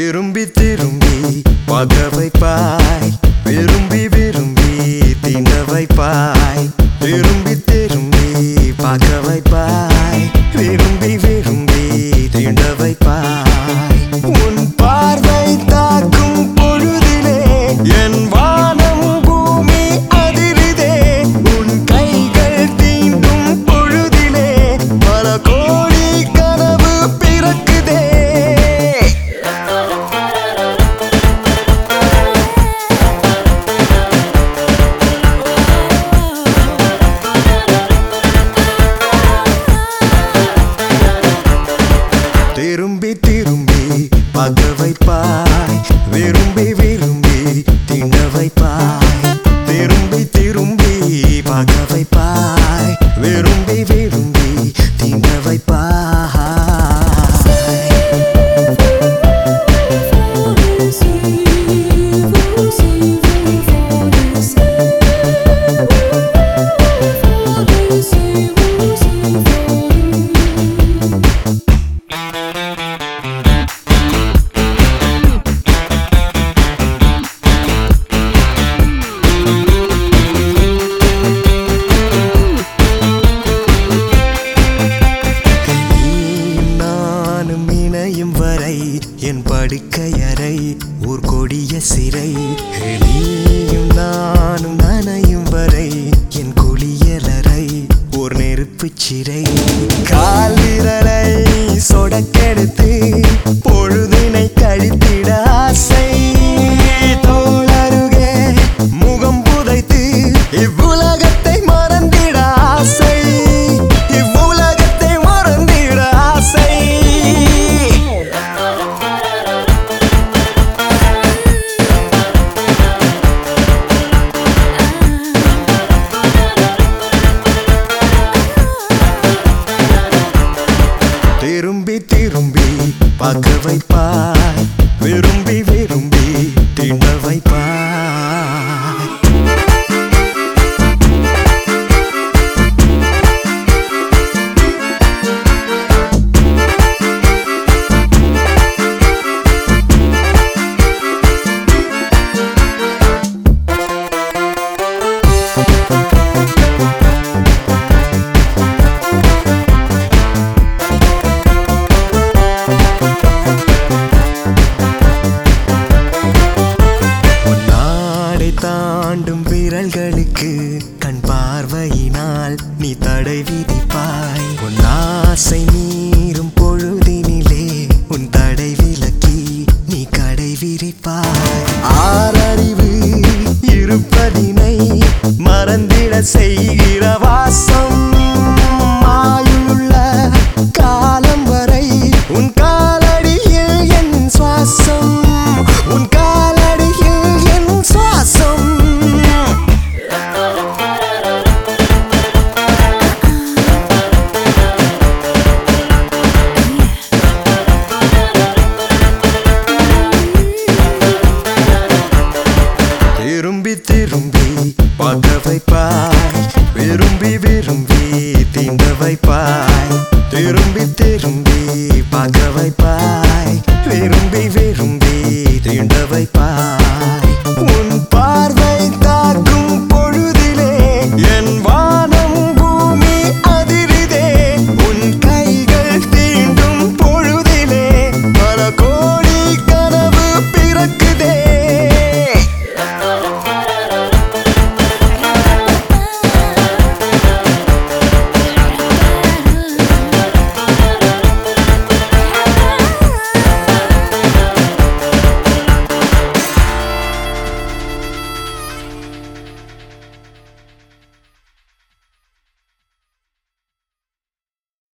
திரும்பி திரும்பி பக வைப்பாய் விரும்பி விரும்பி தீண்ட வைப்பாய் திரும்பி திரும்பி பக வைப்பாய் விரும்பி விரும்பி தீண்ட வைப்பாய் உன் பார்வை தாக்கும் பொழுதிலே என் வானம் பூமி அதிருதே உன் கைகள் தீண்டும் பொழுதிலே பல கோடி கனவு பிறக்குதே திரும்பி திரும்பி பக வைப்பாய் விரும்பி விரும்பி தீண்ட வைப்பாய் திரும்பி திரும்பி பக வைப்பாய் விரும்பி விரும்பி தீண்ட வைப்பாய் நீயும் நானும் இணையும் வரை என் படுக்கையறை ஒரு கொடிய சிறை நீயும் நானும் நனையும் வரை என் குளியலறை ஒரு நெருப்புச் சிறை கால் விரலை சொடக்கெடுத்து பொழுதினை கழித்திட ஆசை தோளருகே முகம் புதைத்து இவ்வுலகத்தை மறந்திட ஆசை இவ்வுலகத்தை மறந்திட ஆசை திரும்பி திரும்பி பார்க்க வைப்பாய் விரும்பி விரும்பி தீண்ட வைப்பாய் நாடை தாண்டும் விரல்களுக்கு கண் பார்வையினால் நீ தடை விதிப்பாய் உன் ஆசை மீறும் பொழுதினிலே உன் தடை விலக்கி நீ கடை விரிப்பாய் ஆறறிவு இருப்பதினை மறந்திட செய்கிற வாசம் மாயுள்ள காலம் வரை உன் காலடியில் என் சுவாசம் உன் காலடியில் என் சுவாசம் திரும்பி திரும்பி பக வைப்பாய் விரும்பி விரும்பி தீண்ட வைப்பாய் திரும்பி திரும்பி பக வைப்பாய்